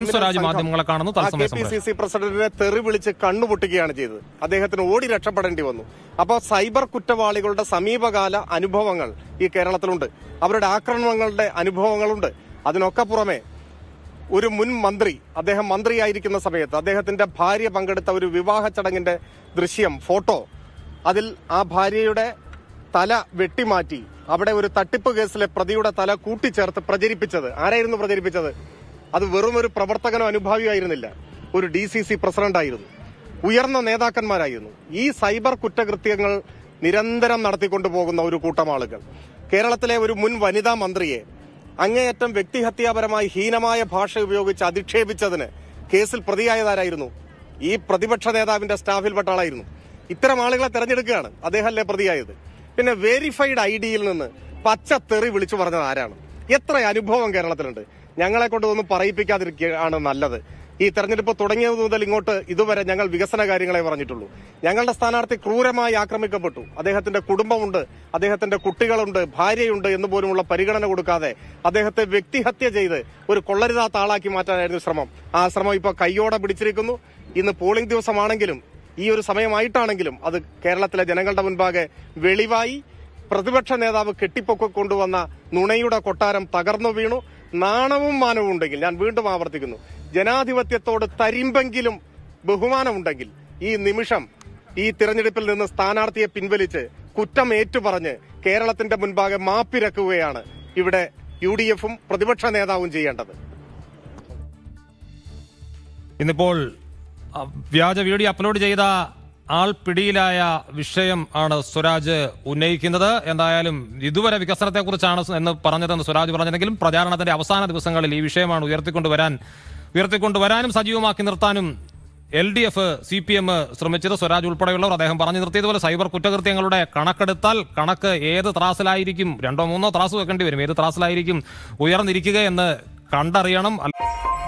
criminal Swaraj സംഘം മാധ്യമങ്ങളെ കാണുന്നു ആ തത്സമയ കെ പി സി സി പ്രസിഡന്റിനെ തെറി വിളിച്ച് കണ്ണുപൊട്ടിക്കുകയാണ് ചെയ്തത് അദ്ദേഹത്തിന് ഓടി രക്ഷപ്പെടേണ്ടി വന്നു അപ്പോൾ സൈബർ കുറ്റവാളികളുടെ സമീപകാല അനുഭവങ്ങൾ ഈ കേരളത്തിലുണ്ട് അവരുടെ ആക്രമണങ്ങളുടെ അനുഭവങ്ങളുണ്ട് അതിനൊക്കെ പുറമെ ഒരു മുൻ മന്ത്രി അദ്ദേഹം മന്ത്രിയായിരിക്കുന്ന സമയത്ത് അദ്ദേഹത്തിന്റെ ഭാര്യ പങ്കെടുത്ത ഒരു വിവാഹ ചടങ്ങിന്റെ ദൃശ്യം ഫോട്ടോ അതിൽ ആ ഭാര്യയുടെ തല വെട്ടിമാറ്റി അവിടെ ഒരു തട്ടിപ്പ് കേസിലെ പ്രതിയുടെ തല കൂട്ടിച്ചേർത്ത് പ്രചരിപ്പിച്ചത് ആരായിരുന്നു പ്രചരിപ്പിച്ചത് അത് വെറും ഒരു പ്രവർത്തകനോ അനുഭാവിയായിരുന്നില്ല ഒരു ഡി സി സി പ്രസിഡന്റ് ആയിരുന്നു ഉയർന്ന നേതാക്കന്മാരായിരുന്നു ഈ സൈബർ കുറ്റകൃത്യങ്ങൾ നിരന്തരം നടത്തിക്കൊണ്ടു പോകുന്ന ഒരു കൂട്ടം ആളുകൾ കേരളത്തിലെ ഒരു മുൻ വനിതാ മന്ത്രിയെ അങ്ങേയറ്റം വ്യക്തിഹത്യാപരമായി ഹീനമായ ഭാഷ ഉപയോഗിച്ച് അധിക്ഷേപിച്ചതിന് കേസിൽ പ്രതിയായതാരായിരുന്നു ഈ പ്രതിപക്ഷ നേതാവിന്റെ സ്റ്റാഫിൽപ്പെട്ട ആളായിരുന്നു ഇത്തരം ആളുകളെ തെരഞ്ഞെടുക്കുകയാണ് അദ്ദേഹമല്ലേ പ്രതിയായത് പിന്നെ വെരിഫൈഡ് ഐ ഡിയിൽ നിന്ന് പച്ച തെറി വിളിച്ചു പറഞ്ഞത് ആരാണ് എത്ര അനുഭവം കേരളത്തിലുണ്ട് ഞങ്ങളെ കൊണ്ട് ഒന്നും പറയിപ്പിക്കാതിരിക്കുകയാണ് നല്ലത് ഈ തെരഞ്ഞെടുപ്പ് തുടങ്ങിയത് മുതൽ ഇങ്ങോട്ട് ഇതുവരെ ഞങ്ങൾ വികസന കാര്യങ്ങളെ പറഞ്ഞിട്ടുള്ളൂ ഞങ്ങളുടെ സ്ഥാനാർത്ഥി ക്രൂരമായി ആക്രമിക്കപ്പെട്ടു അദ്ദേഹത്തിന്റെ കുടുംബമുണ്ട് അദ്ദേഹത്തിന്റെ കുട്ടികളുണ്ട് ഭാര്യയുണ്ട് എന്ന് പോലുമുള്ള പരിഗണന കൊടുക്കാതെ അദ്ദേഹത്തെ വ്യക്തിഹത്യ ചെയ്ത് ഒരു കൊള്ളരുതാത്ത ആളാക്കി മാറ്റാനായിരുന്നു ശ്രമം ആ ശ്രമം ഇപ്പൊ കയ്യോടെ പിടിച്ചിരിക്കുന്നു ഇന്ന് പോളിംഗ് ദിവസമാണെങ്കിലും ഈ ഒരു സമയമായിട്ടാണെങ്കിലും അത് കേരളത്തിലെ ജനങ്ങളുടെ മുൻപാകെ വെളിവായി പ്രതിപക്ഷ നേതാവ് കെട്ടിപ്പൊക്കി കൊണ്ടുവന്ന നുണയുടെ കൊട്ടാരം തകർന്നു വീണു നാണവും മാനവും ഉണ്ടെങ്കിൽ ഞാൻ വീണ്ടും ആവർത്തിക്കുന്നു ജനാധിപത്യത്തോട് തരിമ്പെങ്കിലും ബഹുമാനമുണ്ടെങ്കിൽ ഈ നിമിഷം ഈ തിരഞ്ഞെടുപ്പിൽ നിന്ന് സ്ഥാനാർത്ഥിയെ പിൻവലിച്ച് കുറ്റം ഏറ്റുപറഞ്ഞ് കേരളത്തിന്റെ മുൻപാകെ മാപ്പിരക്കുകയാണ് ഇവിടെ യു ഡി എഫും പ്രതിപക്ഷ നേതാവും ചെയ്യേണ്ടത് ഇന്നിപ്പോൾ അ, വ്യാജ വീഡിയോ അപ്ലോഡ് ചെയ്ത ആൾ പിടിയിലായ വിഷയം ആണ് സ്വരാജ് ഉന്നയിക്കുന്നത് എന്തായാലും ഇതുവരെ വികസനത്തെക്കുറിച്ചാണ് എന്ന് പറഞ്ഞതെന്ന് സ്വരാജ് പറഞ്ഞതെങ്കിലും പ്രചാരണത്തിന്റെ അവസാന ദിവസങ്ങളിൽ ഈ വിഷയമാണ് ഉയർത്തിക്കൊണ്ടുവരാൻ ഉയർത്തിക്കൊണ്ടുവരാനും സജീവമാക്കി നിർത്താനും L D F C P M ശ്രമിച്ചത് സ്വരാജ് ഉൾപ്പെടെയുള്ളവർ അദ്ദേഹം പറഞ്ഞു നിർത്തിയതുപോലെ സൈബർ കുറ്റകൃത്യങ്ങളുടെ കണക്കെടുത്താൽ കണക്ക് ഏത് ത്രാസിലായിരിക്കും രണ്ടോ മൂന്നോ ത്രാസ് വെക്കേണ്ടി വരും ഏത് ത്രാസിലായിരിക്കും ഉയർന്നിരിക്കുക എന്ന് കണ്ടറിയണം